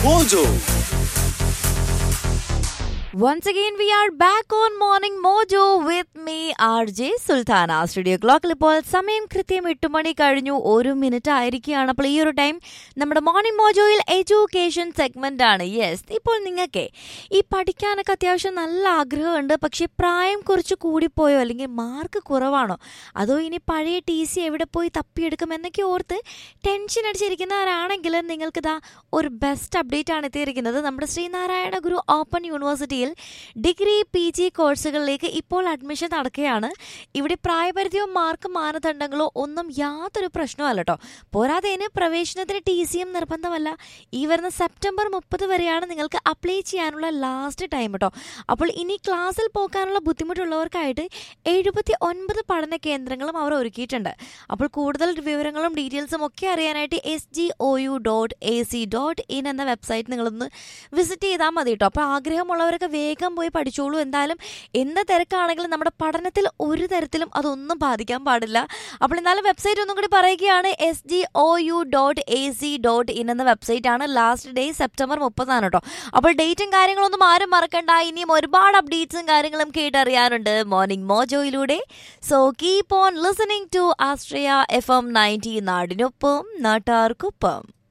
Mojo. Once again, we are back on Morning Mojo with me, RJ Sultana studio ക്ലോക്കിൽ ഇപ്പോൾ സമയം കൃത്യം എട്ട് മണി കഴിഞ്ഞു ഒരു മിനിറ്റ് ആയിരിക്കുകയാണ് അപ്പോൾ ഈ ഒരു ടൈം നമ്മുടെ മോർണിംഗ് മോജോയിൽ എഡ്യൂക്കേഷൻ സെഗ്മെന്റ് ആണ് യെസ് ഇപ്പോൾ നിങ്ങൾക്ക് ഈ പഠിക്കാനൊക്കെ അത്യാവശ്യം നല്ല ആഗ്രഹമുണ്ട് പക്ഷേ പ്രായം കുറച്ച് കൂടിപ്പോയോ അല്ലെങ്കിൽ മാർക്ക് കുറവാണോ അതോ ഇനി പഴയ ടി സി എവിടെ പോയി തപ്പിയെടുക്കും എന്നൊക്കെ ഓർത്ത് ടെൻഷൻ അടിച്ചിരിക്കുന്നവരാണെങ്കിൽ നിങ്ങൾക്ക് ഇതാ ഒരു ബെസ്റ്റ് അപ്ഡേറ്റ് ആണ് എത്തിയിരിക്കുന്നത് നമ്മുടെ ശ്രീനാരായണ ഗുരു ഓപ്പൺ യൂണിവേഴ്സിറ്റിയിൽ ഡിഗ്രി പി ജി കോഴ്സുകളിലേക്ക് ഇപ്പോൾ അഡ്മിഷൻ നടക്കുകയാണ് ഇവിടെ പ്രായപരിധിയോ മാർക്ക് മാനദണ്ഡങ്ങളോ ഒന്നും യാതൊരു പ്രശ്നമല്ല കേട്ടോ പോരാതെ പ്രവേശനത്തിന് ടി സിയും നിർബന്ധമല്ല ഈ വരുന്ന സെപ്റ്റംബർ മുപ്പത് വരെയാണ് നിങ്ങൾക്ക് അപ്ലൈ ചെയ്യാനുള്ള ലാസ്റ്റ് ടൈം കേട്ടോ അപ്പോൾ ഇനി ക്ലാസ്സിൽ പോകാനുള്ള ബുദ്ധിമുട്ടുള്ളവർക്കായിട്ട് എഴുപത്തി ഒൻപത് പഠന കേന്ദ്രങ്ങളും അവർ ഒരുക്കിയിട്ടുണ്ട് അപ്പോൾ കൂടുതൽ വിവരങ്ങളും ഡീറ്റെയിൽസും ഒക്കെ അറിയാനായിട്ട് S G O U dot A C dot in എന്ന വെബ്സൈറ്റ് നിങ്ങളൊന്ന് വിസിറ്റ് ചെയ്താൽ മതി കേട്ടോ അപ്പോൾ ആഗ്രഹമുള്ളവരൊക്കെ വേഗം പോയി പഠിച്ചോളൂ എന്തായാലും എന്ത് തിരക്കാണെങ്കിലും നമ്മുടെ പഠനത്തിൽ ഒരു തരത്തിലും അതൊന്നും ബാധിക്കാൻ പാടില്ല അപ്പോൾ എന്നാലും വെബ്സൈറ്റ് ഒന്നും കൂടി പറയുകയാണ് S G O U dot A C dot in എന്ന വെബ്സൈറ്റ് ആണ് ലാസ്റ്റ് ഡേ സെപ്റ്റംബർ മുപ്പതാണ് കേട്ടോ അപ്പോൾ ഡേറ്റും കാര്യങ്ങളൊന്നും ആരും മറക്കണ്ട ഇനിയും ഒരുപാട് അപ്ഡേറ്റ്സും കാര്യങ്ങളും കേട്ടറിയാനുണ്ട് മോർണിംഗ് മോജോയിലൂടെ so keep on listening to Ashraya F M ninety നാടിനൊപ്പം നാട്ടാർക്കൊപ്പം